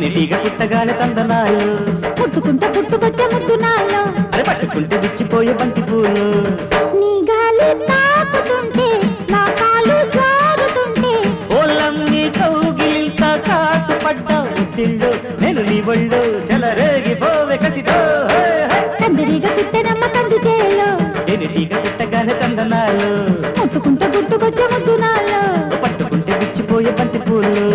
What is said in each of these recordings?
తేనెటీగ పుట్టగానే తందనాలు పుట్టుకుంటే పుట్టుకొచ్చే ముద్దు నాలో అరే పట్టుకుంటే విచ్చిపోయే బంతి పూలు నీ గాలి తాకుతుంటే నా కాలు జారుతుంటే ఓళ్ళన్నీ కౌగిలింత కాటు పడ్డా ఒత్తిళ్ళు నేను నీ ఒళ్ళు చెలరేగిపోవే కసితో హే, హే. కందిరిగా పుట్టెనమ్మ కంది చేలో తేనెటీగ పుట్టగానే తందనాలు పుట్టుకుంటే పుట్టుకొచ్చే ముద్దు నాలో పట్టుకుంటే విచ్చిపోయే బంతి పూలు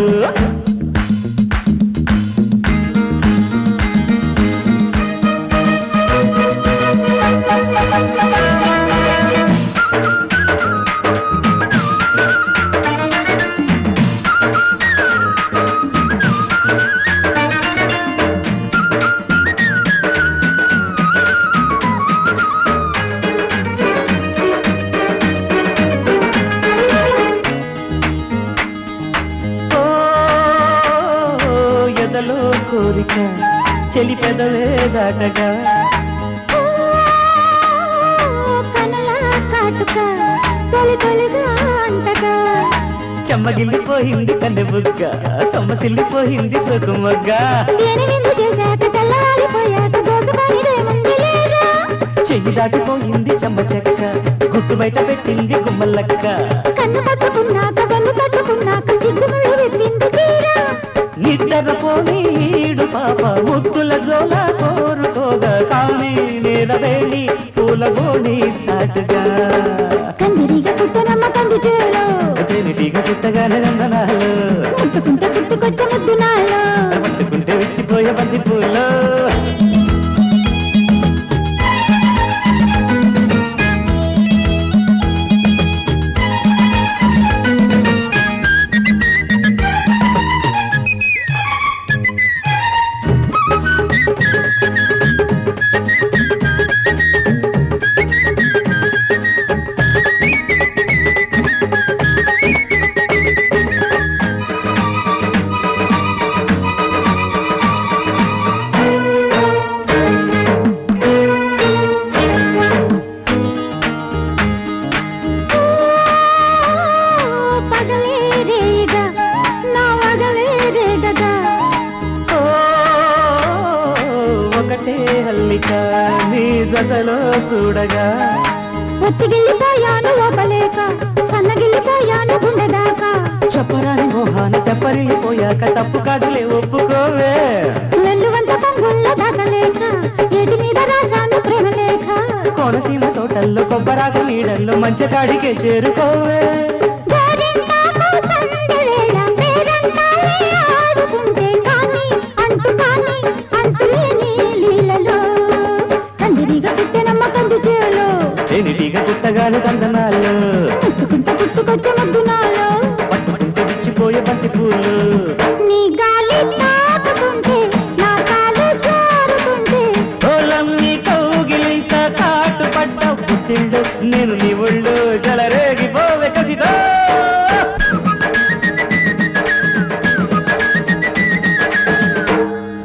ఓ ఎదలో కోరిక చెలి పెదవే దాటగా ఓ, కనుల కాటుక తొలి తొలిగా అంటగా చెమ్మగిల్లిపోయింది కన్నె బుగ్గ సొమ్మసిల్లిపోయింది సొకుమగ్గ దేని విందు చేశాక తెల్లవారిపోయాక దోచుకోనిదేముంది లేరా చెయ్యి దాటిపోయింది చెమ్మ చెక్క గుట్టు బయట పెట్టింది గుమ్మలక్క కన్ను పట్టుకున్నాక వెన్ను పట్టుకున్నాక సిగ్గుముళ్ళు విప్పింది చీరా నిద్రపోని ఈడు పాప ముద్దుల జోల కోరుకోగా కానీ నేలవేణి పూల బోని సాటుగా కందిరిగా పుట్టనమ్మ కంది చేలో తేనెటీగ పుట్టగానే నందనాలు ముట్టుకుంటే పుట్టుకొచ్చే ముద్దు నాలో పట్టుకుంటే విచ్చిపోయే బంతి పూలు పగలే రేగా నా వగలే రేగగా ఓ, ఒకటే హల్లిక నీ జతలో చూడగా ఒత్తిగిల్లిపోయాను ఓపలేక సన్నగిల్లిపోయాను గుండె దాకా చెప్పరాని మోహాన తెప్పరిల్లిపోయాక తప్పు కాదులే ఒప్పుకోవే వెల్లువంత పొంగుల్లో దాచలేక ఏటి మీద రాశాను ప్రేమ లేఖ కోనసీమ తోటల్లో కొబ్బరాకు నీడల్లో మంచి కాడికే చేరుకోవే గోరింటాకు సందెవేళ పేరంటాలే ఆడుకుంటే కాని అంటు కాని అంతులేని లీలలో కందిరిగా పుట్టెనమ్మ కంది చేలో తేనెటీగ పుట్టగానే తందనాలు ముట్టుకుంటే పుట్టుకొచ్చే ముద్దు నాలో పట్టుకుంటే విచ్చిపోయే బంతి పూలు నీ గాలి తాకుతుంటే నా కాలు జారుతుంటే తోలమ్మి కౌగిలింత కాటు పడ్డ పుట్టిండు నేను నీ ఒళ్ళు జలరేగిపోవే కసిదో